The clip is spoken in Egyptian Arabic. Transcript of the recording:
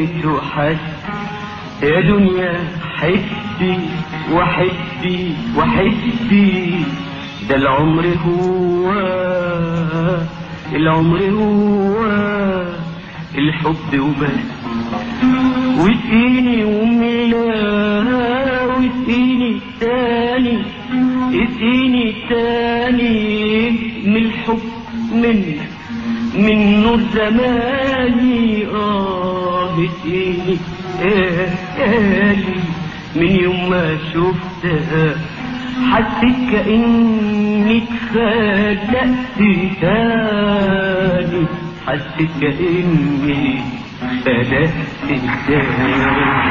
وحد يا دنيا حبي وحبي وحبي ده العمر هو العمر هو الحب وبس واسقيني وملا واسقيني تاني اسقيني تاني من الحب من من نور زماني اه اسقيني تاني من يوم ما شفتها حسيت كأني اتخلقت تاني حسيت كأني خلقت تاني